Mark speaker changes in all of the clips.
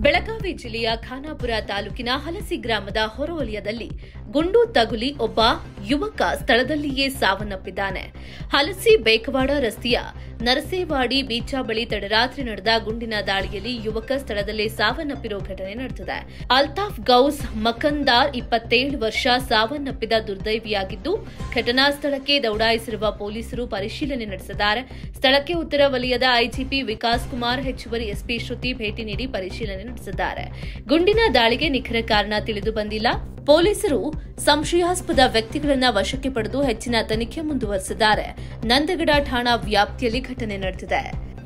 Speaker 1: ಬೆಳಗಾವಿ ಜಿಲ್ಲೆಯ ಖಾನಾಪುರ ತಾಲೂಕಿನ ಹಲಸಿ ಗ್ರಾಮದ ಹೊರವಲಯದಲ್ಲಿ ಗುಂಡು ತಗುಲಿ ಒಬ್ಬ ಯುವಕ ಸ್ಥಳದಲ್ಲಿಯೇ ಸಾವನ್ನಪ್ಪಿದ್ದಾನೆ ಹಲಸಿ ಬೇಕವಾಡ ರಸ್ತೆಯ ನರಸೇವಾಡಿ ಬೀಚಾ ಬಳಿ ತಡರಾತ್ರಿ ನಡೆದ ಗುಂಡಿನ ದಾಳಿಯಲ್ಲಿ ಯುವಕ ಸ್ಥಳದಲ್ಲೇ ಸಾವನ್ನಪ್ಪಿರೋ ಘಟನೆ ನಡೆದಿದೆ ಅಲ್ತಾಫ್ ಗೌಸ್ ಮಕಂದಾರ್ ಇಪ್ಪತ್ತೇಳು ವರ್ಷ ಸಾವನ್ನಪ್ಪಿದ ದುರ್ದೈವಿಯಾಗಿದ್ದು ಘಟನಾ ಸ್ಥಳಕ್ಕೆ ದೌಡಾಯಿಸಿರುವ ಪೊಲೀಸರು ಪರಿಶೀಲನೆ ನಡೆಸಿದ್ದಾರೆ ಸ್ಥಳಕ್ಕೆ ಉತ್ತರ ವಲಯದ ಐಜಿಪಿ ವಿಕಾಸ್ ಕುಮಾರ್ ಹೆಚ್ಚುವರಿ ಎಸ್ಪಿ ಶ್ರುತಿ ಭೇಟಿ ನೀಡಿ ಪರಿಶೀಲನೆ ನಡೆಸಿದ್ದಾರೆ ಗುಂಡಿನ ದಾಳಿಗೆ ನಿಖರ ಕಾರಣ ತಿಳಿದು ಬಂದಿಲ್ಲ ಪೊಲೀಸರು ಸಂಶಯಾಸ್ಪದ ವ್ಯಕ್ತಿಗಳನ್ನ ವಶಕ್ಕೆ ಪಡೆದು ಹೆಚ್ಚಿನ ತನಿಖೆ ಮುಂದುವರೆಸಿದ್ದಾರೆ ನಂದಗಡ ಠಾಣಾ ವ್ಯಾಪ್ತಿಯಲ್ಲಿ ಘಟನೆ ನಡೆದಿದೆ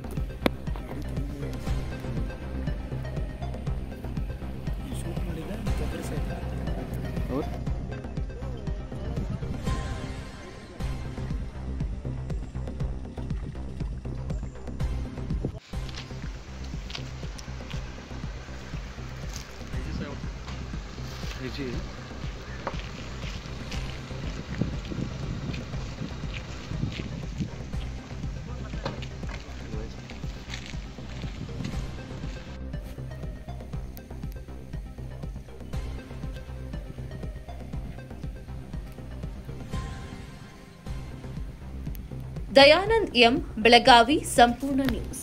Speaker 2: जी
Speaker 1: ದಯಾನಂದ್ ಎಂ ಬೆಳಗಾವಿ ಸಂಪೂರ್ಣ ನ್ಯೂಸ್